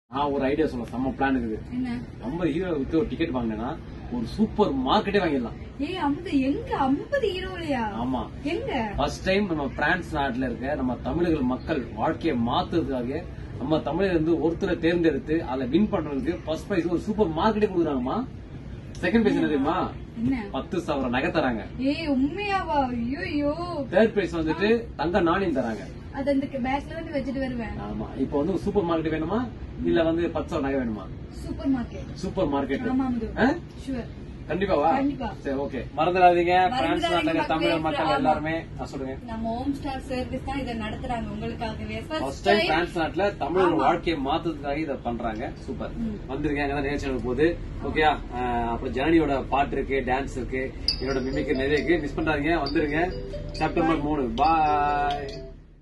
நான் ஒரு ஐடியா சொல்ல செம்ம பிளான் இருக்குது என்ன நம்ம ஹீரோ வித்து ஒரு டிக்கெட் வாங்கினேன்னா ஒரு சூப்பர் மார்க்கெட்டே வாங்கிடலாம் ஏய் அம்பது எங்க ஐம்பது ஹீரோலையா ஆமா எங்க ஃபர்ஸ்ட் டைம் நம்ம பிரான்ஸ் நாட்டுல இருக்க நம்ம தமிழர்கள் மக்கள் வாழ்க்கையை மாத்துறதுக்காக நம்ம தமிழர் இருந்து ஒருத்தரை தேர்ந்தெடுத்து அதை வின் பண்றதுக்கு ஃபர்ஸ்ட் பிரைஸ் ஒரு சூப்பர் மார்க்கெட்டே கொடுக்குறாங்கம்மா செகண்ட் பிரைஸ் என்ன தெரியுமா என்ன பத்து சவரம் நகை தராங்க ஏய் உண்மையாவா ஐயோ தேர்ட் பிரைஸ் வந்துட்டு தங்க நாணயம் தராங்க அது அந்த பேக்ல தான் வச்சுட்டு வருவேன் ஆமா இப்போ வந்து சூப்பர் மார்க்கெட் வேணுமா இல்ல வந்து பத்து சவரம் நகை வேணுமா சூப்பர் மார்க்கெட் சூப்பர் மார்க்கெட் ஆமா அமுது ஆ? ஷுவர் கண்டிப்பாவா கண்டிப்பா. சரி ஓகே மறந்துடாதீங்க பிரான்ஸ் மறந்துடாதீங்க நாட்டுல தமிழர் மக்கள் ஆமா. எல்லாருமே ஆ, சொல்லுங்க நம்ம ஹோம் ஸ்டார் சர்வீஸ் தான் இதை நடத்துறாங்க உங்களுக்காகவே first first time time France நாட்டுல தமிழர் வாழ்க்கையை மாத்துறதுக்காக இதை பண்றாங்க சூப்பர் வந்திருக்காங்க தான் நிகழ்ச்சி போகுது ஓகேயா அப்புறம் ஜனனியோட பாட்டு இருக்கு டான்ஸ் இருக்கு என்னோட மிமிக்கு நிறைய இருக்கு மிஸ் பண்ணாதீங்க வந்துருங்க செப்டம்பர் மூணு பாய்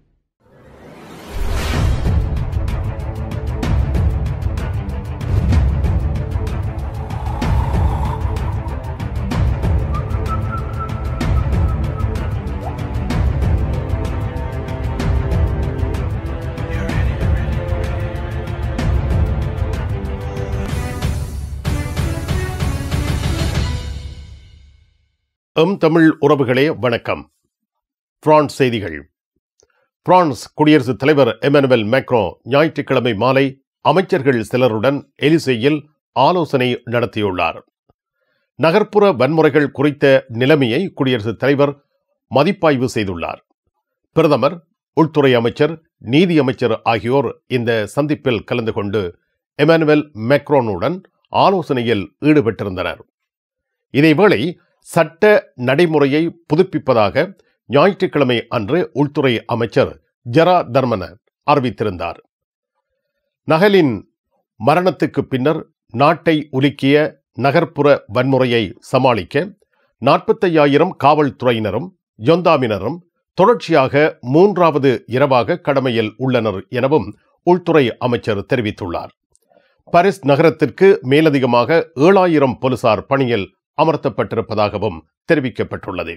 எம் தமிழ் உறவுகளே வணக்கம் பிரான்ஸ் செய்திகள் பிரான்ஸ் குடியரசுத் தலைவர் எமனுவல் மேக்ரோ ஞாயிற்றுக்கிழமை மாலை அமைச்சர்கள் சிலருடன் எலிசேயில் ஆலோசனை நடத்தியுள்ளார் நகர்ப்புற வன்முறைகள் குறித்த நிலைமையை குடியரசுத் தலைவர் மதிப்பாய்வு செய்துள்ளார் பிரதமர் உள்துறை அமைச்சர் நீதி அமைச்சர் ஆகியோர் இந்த சந்திப்பில் கலந்து கொண்டு எமனுவல் மேக்ரோனுடன் ஆலோசனையில் ஈடுபட்டிருந்தனர் இதேவேளை சட்ட நடைமுறையை புதுப்பிப்பதாக ஞாயிற்றுக்கிழமை அன்று உள்துறை அமைச்சர் ஜரா தர்மன அறிவித்திருந்தார் நகலின் மரணத்துக்கு பின்னர் நாட்டை உலுக்கிய நகர்ப்புற வன்முறையை சமாளிக்க நாற்பத்தையாயிரம் காவல்துறையினரும் ஜொந்தாமினரும் தொடர்ச்சியாக மூன்றாவது இரவாக கடமையில் உள்ளனர் எனவும் உள்துறை அமைச்சர் தெரிவித்துள்ளார் பாரிஸ் நகரத்திற்கு மேலதிகமாக ஏழாயிரம் போலீசார் பணியில் அமர்த்தப்பட்டிருப்பதாகவும் தெரிவிக்கப்பட்டுள்ளது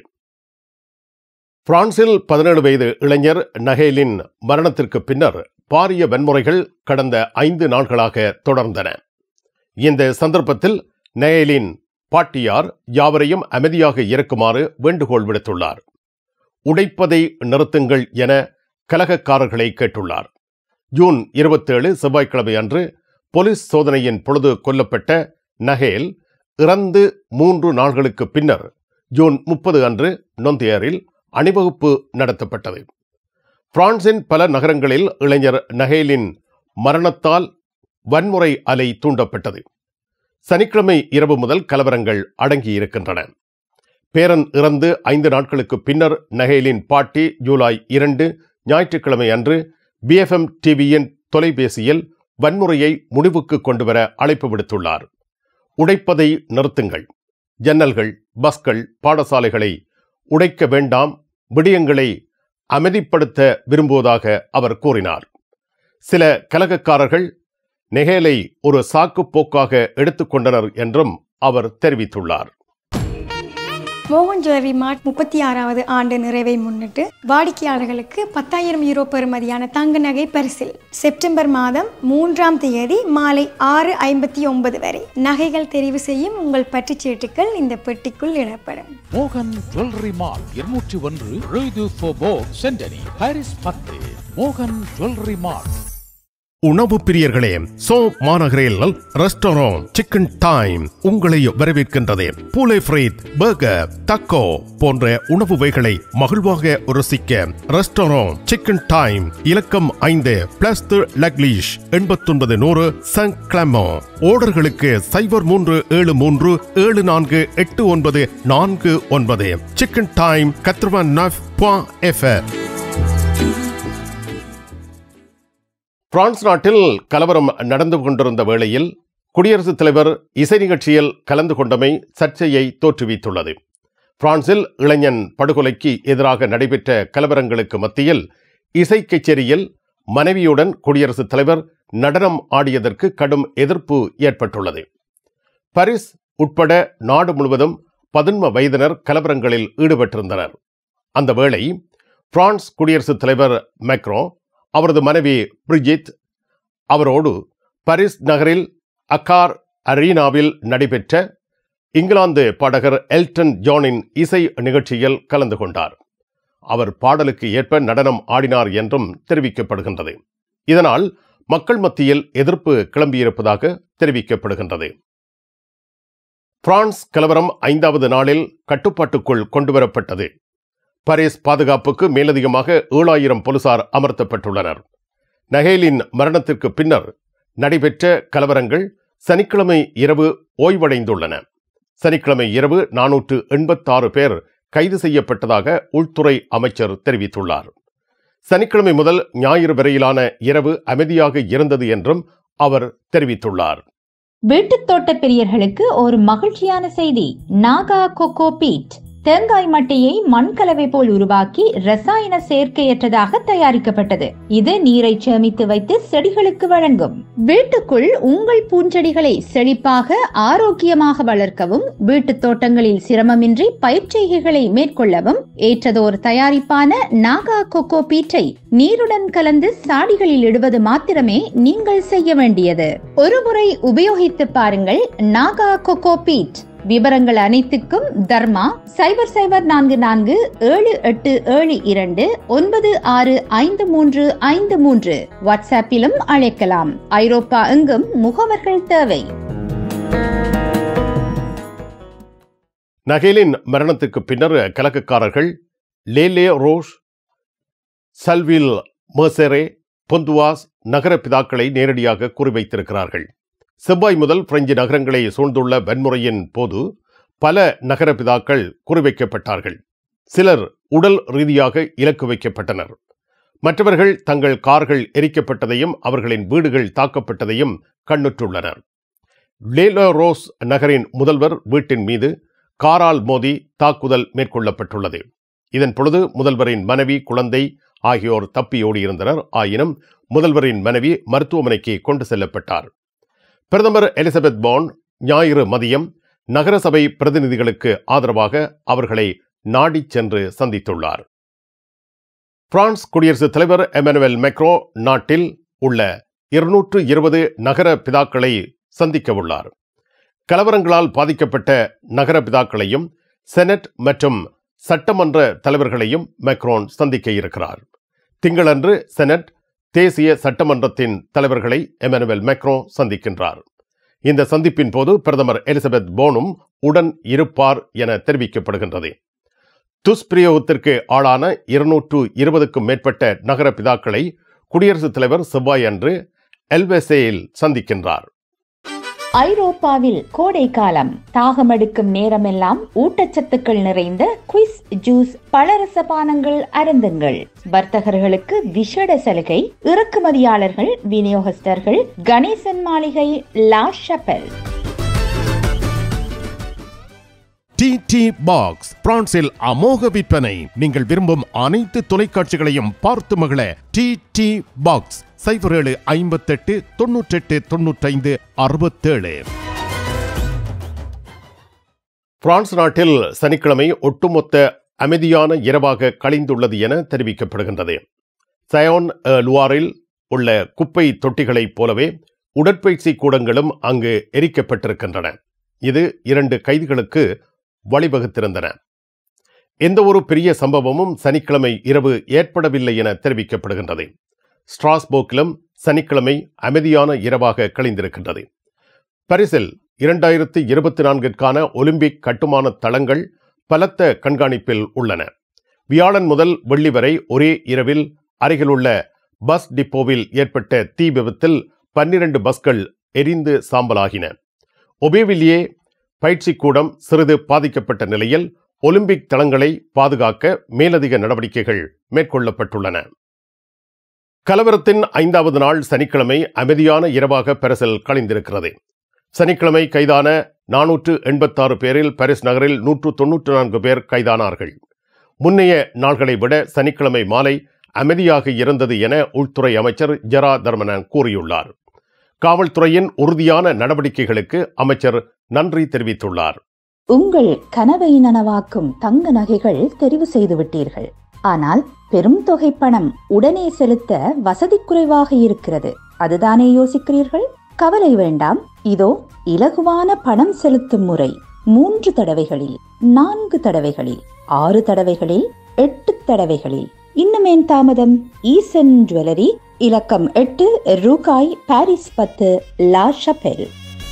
பிரான்சில் பதினேழு வயது இளைஞர் நகேலின் மரணத்திற்கு பின்னர் பாரிய வன்முறைகள் கடந்த ஐந்து நாட்களாக தொடர்ந்தன இந்த சந்தர்ப்பத்தில் நகேலின் பாட்டியார் யாவரையும் அமைதியாக இருக்குமாறு வேண்டுகோள் விடுத்துள்ளார் உடைப்பதை நிறுத்துங்கள் என கலகக்காரர்களை கேட்டுள்ளார் ஜூன் இருபத்தேழு செவ்வாய்க்கிழமை அன்று போலீஸ் சோதனையின் பொழுது கொல்லப்பட்ட நகேல் இறந்து மூன்று நாள்களுக்கு பின்னர் ஜூன் முப்பது அன்று நொந்தியரில் அணிவகுப்பு நடத்தப்பட்டது பிரான்சின் பல நகரங்களில் இளைஞர் நகேலின் மரணத்தால் வன்முறை அலை தூண்டப்பட்டது சனிக்கிழமை இரவு முதல் கலவரங்கள் அடங்கியிருக்கின்றன பேரன் இறந்து ஐந்து நாட்களுக்கு பின்னர் நகேலின் பாட்டி ஜூலை இரண்டு ஞாயிற்றுக்கிழமை அன்று பிஎஃப்எம் டிவியின் தொலைபேசியில் வன்முறையை முடிவுக்கு கொண்டுவர அழைப்பு விடுத்துள்ளார் உடைப்பதை நிறுத்துங்கள் ஜன்னல்கள் பஸ்கள் பாடசாலைகளை உடைக்க வேண்டாம் விடயங்களை அமைதிப்படுத்த விரும்புவதாக அவர் கூறினார் சில கலகக்காரர்கள் நெகேலை ஒரு சாக்கு போக்காக எடுத்துக்கொண்டனர் என்றும் அவர் தெரிவித்துள்ளார் மோகன் ஜுவல்லரி மார்ட் முப்பத்தி ஆறாவது ஆண்டு நிறைவை முன்னிட்டு வாடிக்கையாளர்களுக்கு பத்தாயிரம் யூரோ பெறுமதியான தங்க நகை பரிசில் செப்டம்பர் மாதம் மூன்றாம் தேதி மாலை ஆறு ஐம்பத்தி ஒன்பது வரை நகைகள் தெரிவு செய்யும் உங்கள் பற்றுச்சீட்டுகள் இந்த பெட்டிக்குள் இடப்படும் மோகன் ஜுவல்லரி மால் இருநூற்றி ஒன்று ரூது ஃபோபோ சென்டனி பாரிஸ் பத்து மோகன் ஜுவல்லரி மால் உணவு பிரியர்களே சோ மாநகரில் ரெஸ்டாரண்ட் சிக்கன் டைம் உங்களை வரவேற்கின்றது பூலை ஃப்ரைட் பர்கர் தக்கோ போன்ற உணவு வகைகளை மகிழ்வாக ருசிக்க ரெஸ்டாரண்ட் சிக்கன் டைம் இலக்கம் ஐந்து பிளஸ் லக்லீஷ் எண்பத்தொன்பது நூறு சன் கிளமோ ஓர்டர்களுக்கு சைபர் மூன்று ஏழு மூன்று ஏழு நான்கு எட்டு ஒன்பது நான்கு ஒன்பது சிக்கன் டைம் கத்ரவன் நஃப் எஃப் பிரான்ஸ் நாட்டில் கலவரம் நடந்து கொண்டிருந்த வேளையில் குடியரசுத் தலைவர் இசை நிகழ்ச்சியில் கலந்து கொண்டமை சர்ச்சையை தோற்றுவித்துள்ளது பிரான்சில் இளைஞன் படுகொலைக்கு எதிராக நடைபெற்ற கலவரங்களுக்கு மத்தியில் இசை கச்சேரியில் மனைவியுடன் குடியரசுத் தலைவர் நடனம் ஆடியதற்கு கடும் எதிர்ப்பு ஏற்பட்டுள்ளது பாரிஸ் உட்பட நாடு முழுவதும் பதின்ம வயதினர் கலவரங்களில் ஈடுபட்டிருந்தனர் அந்த வேளை பிரான்ஸ் குடியரசுத் தலைவர் மேக்ரோ அவரது மனைவி பிரிஜித் அவரோடு பாரிஸ் நகரில் அக்கார் அரீனாவில் நடைபெற்ற இங்கிலாந்து பாடகர் எல்டன் ஜானின் இசை நிகழ்ச்சியில் கலந்து கொண்டார் அவர் பாடலுக்கு ஏற்ப நடனம் ஆடினார் என்றும் தெரிவிக்கப்படுகின்றது இதனால் மக்கள் மத்தியில் எதிர்ப்பு கிளம்பியிருப்பதாக தெரிவிக்கப்படுகின்றது பிரான்ஸ் கலவரம் ஐந்தாவது நாளில் கட்டுப்பாட்டுக்குள் கொண்டுவரப்பட்டது பாரிஸ் பாதுகாப்புக்கு மேலதிகமாக ஏழாயிரம் போலீசார் அமர்த்தப்பட்டுள்ளனர் நகேலின் மரணத்திற்கு பின்னர் நடைபெற்ற கலவரங்கள் சனிக்கிழமை இரவு ஓய்வடைந்துள்ளன சனிக்கிழமை இரவு நானூற்று எண்பத்தாறு பேர் கைது செய்யப்பட்டதாக உள்துறை அமைச்சர் தெரிவித்துள்ளார் சனிக்கிழமை முதல் ஞாயிறு வரையிலான இரவு அமைதியாக இருந்தது என்றும் அவர் தெரிவித்துள்ளார் வீட்டுத் தோட்ட பிரியர்களுக்கு ஒரு மகிழ்ச்சியான செய்தி நாகா கொக்கோ பீட் தேங்காய் மட்டையை மண்கலவை போல் உருவாக்கி ரசாயன சேர்க்கையற்றதாக தயாரிக்கப்பட்டது இது நீரை சேமித்து வைத்து செடிகளுக்கு வழங்கும் வீட்டுக்குள் உங்கள் பூஞ்செடிகளை செழிப்பாக ஆரோக்கியமாக வளர்க்கவும் வீட்டுத் தோட்டங்களில் சிரமமின்றி பயிர்ச்செய்கைகளை மேற்கொள்ளவும் ஏற்றதோர் தயாரிப்பான நாகா கொக்கோ பீட்டை நீருடன் கலந்து சாடிகளில் இடுவது மாத்திரமே நீங்கள் செய்ய வேண்டியது ஒருமுறை உபயோகித்து பாருங்கள் நாகா கொக்கோ பீட் விவரங்கள் அனைத்துக்கும் தர்மா சைபர் சைபர் நான்கு நான்கு ஏழு எட்டு ஏழு இரண்டு ஒன்பது ஆறு ஐந்து மூன்று ஐந்து மூன்று வாட்ஸ்அப்பிலும் அழைக்கலாம் ஐரோப்பா எங்கும் முகவர்கள் தேவை நகேலின் மரணத்துக்கு பின்னர் கலக்கக்காரர்கள் லேலே ரோஷ் சல்வில் மர்செரே பொந்துவாஸ் நகர பிதாக்களை நேரடியாக குறிவைத்திருக்கிறார்கள் செவ்வாய் முதல் பிரெஞ்சு நகரங்களை சூழ்ந்துள்ள வன்முறையின் போது பல நகர பிதாக்கள் குறிவைக்கப்பட்டார்கள் சிலர் உடல் ரீதியாக இலக்கு வைக்கப்பட்டனர் மற்றவர்கள் தங்கள் கார்கள் எரிக்கப்பட்டதையும் அவர்களின் வீடுகள் தாக்கப்பட்டதையும் கண்ணுற்றுள்ளனர் லேலோ ரோஸ் நகரின் முதல்வர் வீட்டின் மீது காரால் மோதி தாக்குதல் மேற்கொள்ளப்பட்டுள்ளது இதன் பொழுது முதல்வரின் மனைவி குழந்தை ஆகியோர் தப்பி ஓடியிருந்தனர் ஆயினும் முதல்வரின் மனைவி மருத்துவமனைக்கு கொண்டு செல்லப்பட்டார் பிரதமர் எலிசபெத் பாண்ட் ஞாயிறு மதியம் நகரசபை பிரதிநிதிகளுக்கு ஆதரவாக அவர்களை நாடிச் சென்று சந்தித்துள்ளார் பிரான்ஸ் குடியரசுத் தலைவர் எமனுவல் மெக்ரோ நாட்டில் உள்ள இருநூற்று இருபது நகர பிதாக்களை சந்திக்க உள்ளார் கலவரங்களால் பாதிக்கப்பட்ட நகர பிதாக்களையும் செனட் மற்றும் சட்டமன்ற தலைவர்களையும் மெக்ரோன் சந்திக்க இருக்கிறார் திங்களன்று செனட் தேசிய சட்டமன்றத்தின் தலைவர்களை எமனுவல் மெக்ரோ சந்திக்கின்றார் இந்த சந்திப்பின் போது பிரதமர் எலிசபெத் போனும் உடன் இருப்பார் என தெரிவிக்கப்படுகின்றது துஷ்பிரயோகத்திற்கு ஆளான இருநூற்று இருபதுக்கும் மேற்பட்ட நகர பிதாக்களை குடியரசுத் தலைவர் செவ்வாய் அன்று எல்வெசேயில் சந்திக்கின்றார் ஐரோப்பாவில் கோடை காலம் தாகமெடுக்கும் நேரமெல்லாம் ஊட்டச்சத்துக்கள் நிறைந்த குயிஸ் ஜூஸ் பலரச பானங்கள் அருந்துங்கள் வர்த்தகர்களுக்கு விசேட சலுகை இறக்குமதியாளர்கள் விநியோகஸ்தர்கள் கணேசன் மாளிகை La Chapelle T T box பிரான்சில் அமோக விற்பனை நீங்கள் விரும்பும் அனைத்து தொலைக்காட்சிகளையும் பார்த்து மகிழ டி டி பாக்ஸ் சைபர் ஏழு ஐம்பத்தெட்டு தொன்னூற்றெட்டு தொன்னூற்றைந்து அறுபத்தேழு பிரான்ஸ் நாட்டில் சனிக்கிழமை ஒட்டுமொத்த அமைதியான இரவாக கழிந்துள்ளது என தெரிவிக்கப்படுகின்றது சயோன் அ, லுவாரில் உள்ள குப்பை தொட்டிகளைப் போலவே உடற்பயிற்சி கூடங்களும் அங்கு எரிக்கப்பட்டிருக்கின்றன இது இரண்டு கைதிகளுக்கு வழிவகுத்திருந்தன எந்த ஒரு பெரிய சம்பவமும் சனிக்கிழமை இரவு ஏற்படவில்லை என தெரிவிக்கப்படுகின்றது ஸ்ட்ராஸ்போக்கிலும் சனிக்கிழமை அமைதியான இரவாக கழிந்திருக்கின்றது பரிசில் இரண்டாயிரத்து இருபத்தி நான்கிற்கான ஒலிம்பிக் கட்டுமான தளங்கள் பலத்த கண்காணிப்பில் உள்ளன வியாழன் முதல் வெள்ளி வரை ஒரே இரவில் அருகிலுள்ள பஸ் டிப்போவில் ஏற்பட்ட தீ விபத்தில் பன்னிரண்டு பஸ்கள் எரிந்து சாம்பலாகின ஒபேவிலியே பயிற்சிக்கூடம் சிறிது பாதிக்கப்பட்ட நிலையில் ஒலிம்பிக் தளங்களை பாதுகாக்க மேலதிக நடவடிக்கைகள் மேற்கொள்ளப்பட்டுள்ளன கலவரத்தின் ஐந்தாவது நாள் சனிக்கிழமை அமைதியான இரவாக பரிசில் கழிந்திருக்கிறது சனிக்கிழமை கைதான நானூற்று எண்பத்தாறு பேரில் பாரிஸ் நகரில் நூற்று தொன்னூற்று நான்கு பேர் கைதானார்கள் முன்னைய நாள்களை விட சனிக்கிழமை மாலை அமைதியாக இருந்தது என உள்துறை அமைச்சர் ஜெரா தர்மனன் கூறியுள்ளார் காவல்துறையின் உறுதியான நடவடிக்கைகளுக்கு அமைச்சர் நன்றி தெரிவித்துள்ளார் உங்கள் கனவை நனவாக்கும் தங்க நகைகள் தெரிவு செய்து விட்டீர்கள் ஆனால் பெரும் தொகை பணம் உடனே செலுத்த வசதி குறைவாக இருக்கிறது அதுதானே யோசிக்கிறீர்கள் கவலை வேண்டாம் இதோ இலகுவான பணம் செலுத்தும் முறை மூன்று தடவைகளில் நான்கு தடவைகளில் ஆறு தடவைகளில் எட்டு தடவைகளில் இன்னுமேன் தாமதம் ஈசன் ஜுவல்லரி இலக்கம் எட்டு ரூகாய் பாரிஸ் பத்து லா ஷபெல்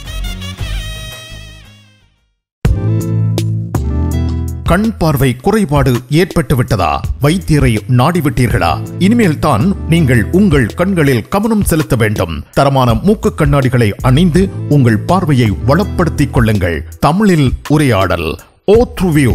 கண் பார்வை குறைபாடு ஏற்பட்டு விட்டதா வைத்தியரை நாடிவிட்டீர்களா இனிமேல் தான் நீங்கள் உங்கள் கண்களில் கவனம் செலுத்த வேண்டும் தரமான மூக்கு கண்ணாடிகளை அணிந்து உங்கள் பார்வையை வளப்படுத்திக் கொள்ளுங்கள் தமிழில் உரையாடல் ஓ த்ருவியூ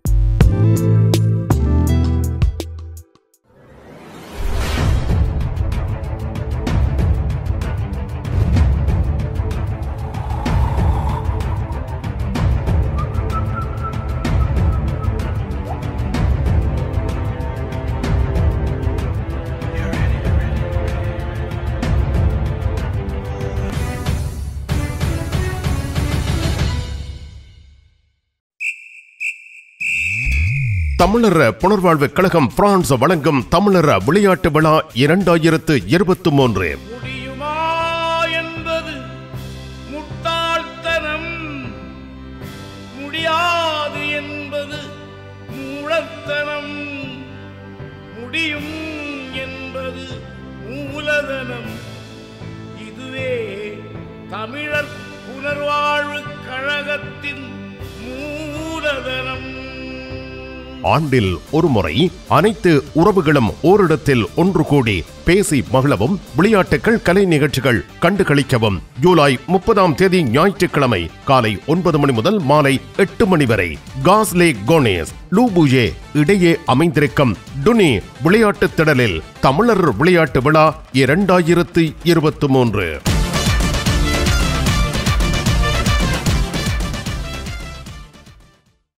தமிழர் புனர்வாழ்வு கழகம் பிரான்ஸ் வழங்கும் தமிழர் விளையாட்டு விழா இரண்டாயிரத்து இருபத்தி மூன்று முடியுமா என்பது முட்டாள்தனம் முடியாது என்பது மூலத்தனம் முடியும் என்பது மூலதனம் இதுவே தமிழர் புனர்வாழ்வு கழகத்தின் மூலதனம் ஆண்டில் ஒருமுறை அனைத்து உறவுகளும் ஓரிடத்தில் ஒன்று கூடி பேசி மகிழவும் விளையாட்டுகள் கலை நிகழ்ச்சிகள் கண்டு களிக்கவும் ஜூலை முப்பதாம் தேதி ஞாயிற்றுக்கிழமை காலை ஒன்பது மணி முதல் மாலை எட்டு மணி வரை காஸ்லே கோனேஸ் லூபுயே இடையே அமைந்திருக்கும் டுனி விளையாட்டுத் திடலில் தமிழர் விளையாட்டு விழா இரண்டாயிரத்து இருபத்தி மூன்று